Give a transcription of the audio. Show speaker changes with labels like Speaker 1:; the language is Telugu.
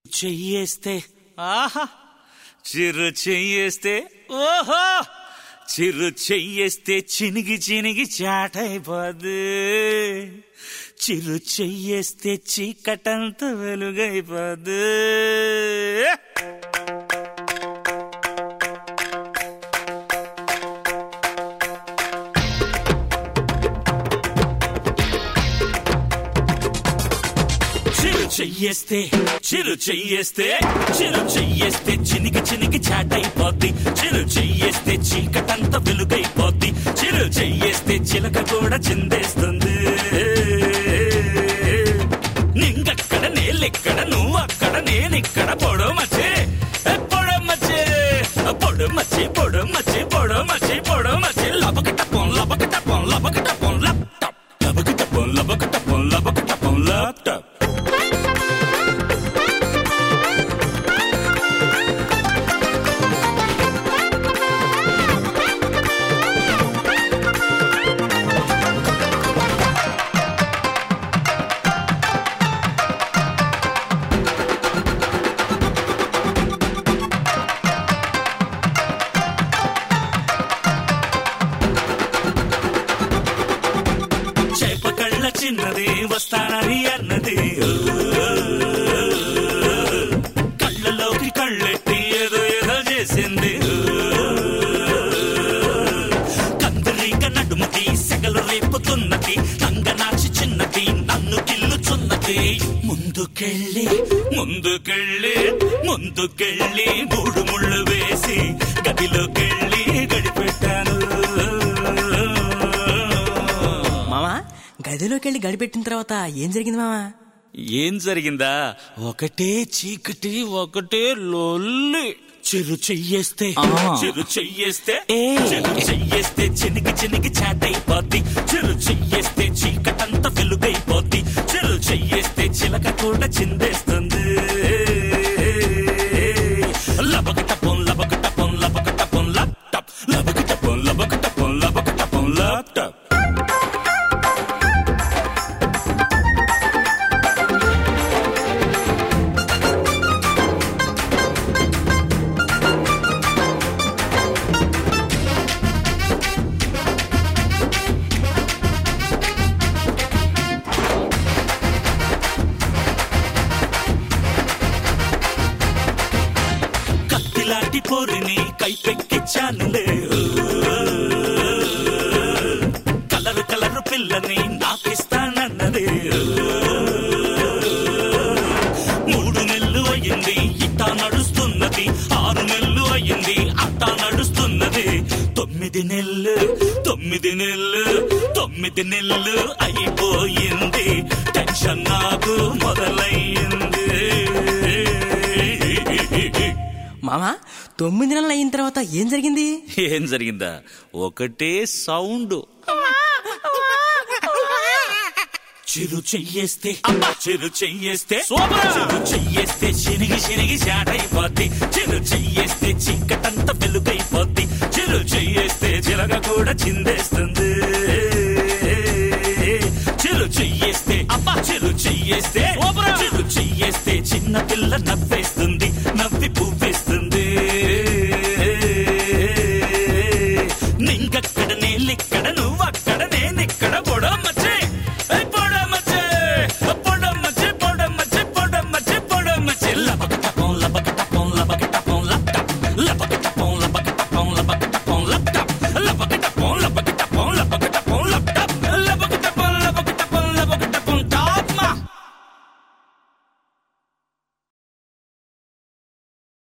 Speaker 1: చెయ్యేస్తే ఆహా చిరు చెయ్యేస్తే ఓహో చిరు చెయ్యేస్తే చినిగి చినిగి చాటైపోద్దు చిరు చెయ్యేస్తే చీకటంత వెలుగైపోద్దు చిరు చెయ్యేస్తే చిరు చెయ్యేస్తే చిరు చెయ్యేస్తే చినికి చినికి చాటైపోద్ది చిరు చెయ్యేస్తే చీకటంతా వెలుగైపోద్ది చిరు చెయ్యేస్తే చిలక కూడా చిందేస్తుంది నింగక్కడ నేలెక్కడ నువ్వు అక్కడ నేనిక్కడ పొడో మచ్చే పొడో మచ్చే పొడో మచ్చే పొడో మచ్చే పొడో మచ్చే పొడో మచ్చే లబకట పొన్ లబకట పొన్ లబకట పొన్ లప్టాప్ లబకట పొన్ లబకట పొన్ లబకట పొన్ ల్యాప్టాప్ చేప కళ్ళ చిన్నది వస్తానని అన్నది కళ్ళలోకి కళ్ళెట్టి ఏదో ఏదో చేసింది కందరీక నడుముది సెగలు రేపుతున్నది నంగనాచి చిన్నది నన్ను గిల్లుచున్నది ముందుకెళ్ళి ముందుకెళ్ళి ముందుకెళ్ళి మూడు ముళ్ళు వేసి గదిలోకెళ్ళి గడిపెట్టాను
Speaker 2: మామా గదిలోకి వెళ్ళి గడిపెట్టిన తర్వాత ఏం జరిగింది మామా
Speaker 1: ఏం జరిగిందా ఒకటే చీకటి ఒకటే లొల్లి చెరు చెయ్యేస్తే
Speaker 2: ఆ.
Speaker 1: చెరు చెయ్యేస్తే
Speaker 2: ఏ.
Speaker 1: చెరు చెయ్యేస్తే చినికి చినికి చాటైపోద్ది చెరు చెయ్యేస్తే చీకటంతా వెలుగైపోద్ది చెరు చెయ్యేస్తే చిలక కూడా చిందేస్తుంది లబకట పొన్ లబకట పొన్ లబకట పొన్ ల్యాప్టాప్ లబకట పొన్ లబకట పొన్ లబకట పొన్ ల్యాప్టాప్ కత్తిలాంటి పోరిని కైపెక్కిచ్చానులే కలరు కలరు పిల్లని నాకిస్తానన్నది మూడు నెలలు అయ్యింది ఇట్టా నడుస్తున్నది ఆరు నెలలు అయ్యింది అట్టా నడుస్తున్నది తొమ్మిది నెలలు తొమ్మిది నెలలు తొమ్మిది నెలలు అయిపోయింది టెన్షన్ నాకు మొదలయ్యింది
Speaker 2: మామా తొమ్మిది నెలలు అయిన తర్వాత ఏం జరిగింది
Speaker 1: ఏం జరిగిందా ఒకటే సౌండ్ చిరు చెయ్యేస్తే చిరు చెయ్యేస్తే చిరు చెయ్యేస్తే చినిగి చినిగి చాటైపోద్ది చిరు చెయ్యేస్తే చీకటంతా వెలుగైపోద్ది చిరు చెయ్యేస్తే చిలక కూడా చిందేస్తుంది చిరు చెయ్యేస్తే అబ్బా చిరు చెయ్యేస్తే చిరు చెయ్యేస్తే చిన్న పిల్ల నవ్వేస్తుంది